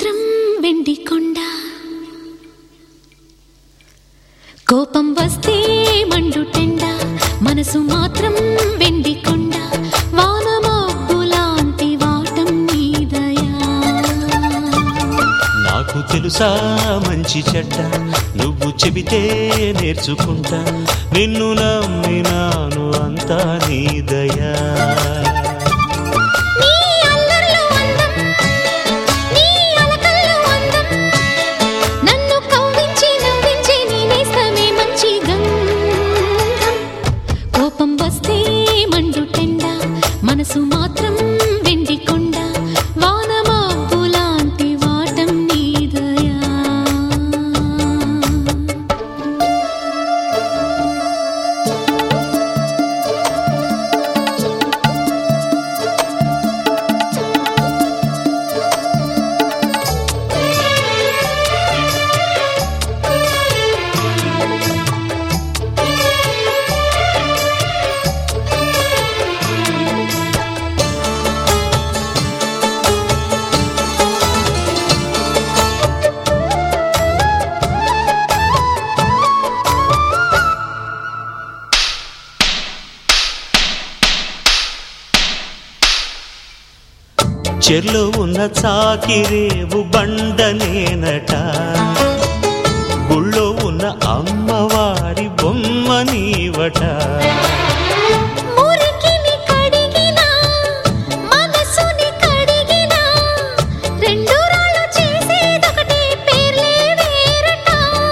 మాత్రం వెండి కొండ కోపం వస్తే మండుటెండ మనసు మాత్రం వెండి కొండ వానమబ్బులాంటి వాటం నీదయా నాకు తెలుసా మంచి చెడ్డ నువ్వు చెబితే నేర్చుకుంటా నిన్ను నమ్మినాను అంతా నీ దయా నీ అల్లర్లో అందం నీ అలకల్లో అందం నన్ను కవ్వించి నవ్వించి నీ నేస్తమే మంచి గంధం కోపం వస్తే మండుటెండ మనసు మాత్రం వెండి కొండ వానమాపులాంటి వాటం నీదయా చెర్లో ఉన్న చాకిరేవు బండనేనట గుళ్ళో ఉన్న అమ్మవారి బొమ్మ నీవట మురికిని కడిగినా మనసుని కడిగినా రెండు రాళ్ళు చేసేదొకటే పేర్లే వేరట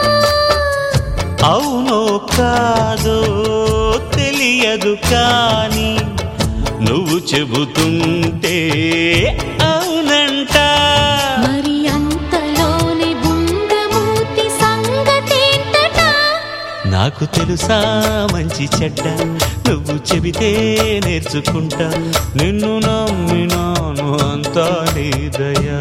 అవునో కాదో తెలియదు కాని నువ్వు చెబుతుంటే అవునంట మరి అంతలోనే బుంగమూతి సంగతేంటట నాకు తెలుసా మంచి చెడ్డ నువ్వు చెబితే నేర్చుకుంటా నిన్ను నమ్మినాను అంతా నీ దయా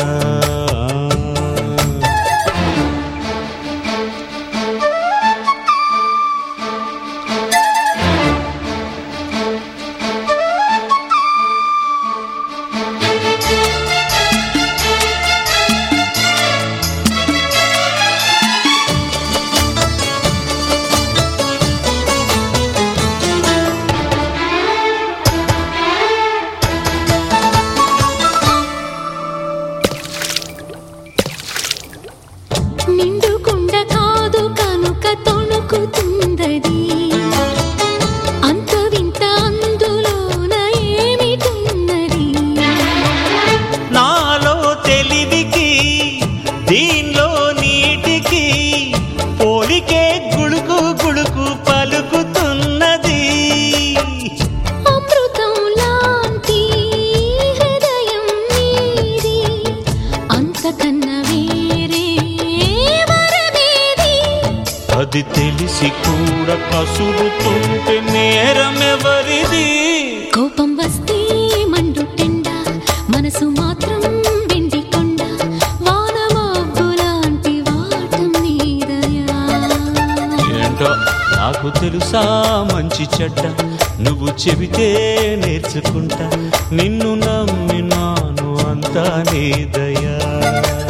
నిండుకుండ కాదు కనుక తొణుకుతుందది అంత వింత అందులోన ఏమిటున్నది నాలో తెలివికి దీనిలో నీటికి పోలికే గుడుకు గుడుకు పలుకుతున్నది అమృతం లాంటి హృదయం నీది అంతకన్నా వేరే వరమేది అది తెలిసి కూడా కసురుతుంటే నేరమెవరిది కోపం వస్తే మండుటెండ మనసు మాత్రం వెండి కొండ వానమబ్బులాంటి వాటం నీదయా ఏంటో నాకు తెలుసా మంచి చెడ్డ నువ్వు చెబితే నేర్చుకుంటా నిన్ను నమ్మినాను అంతా నీ దయా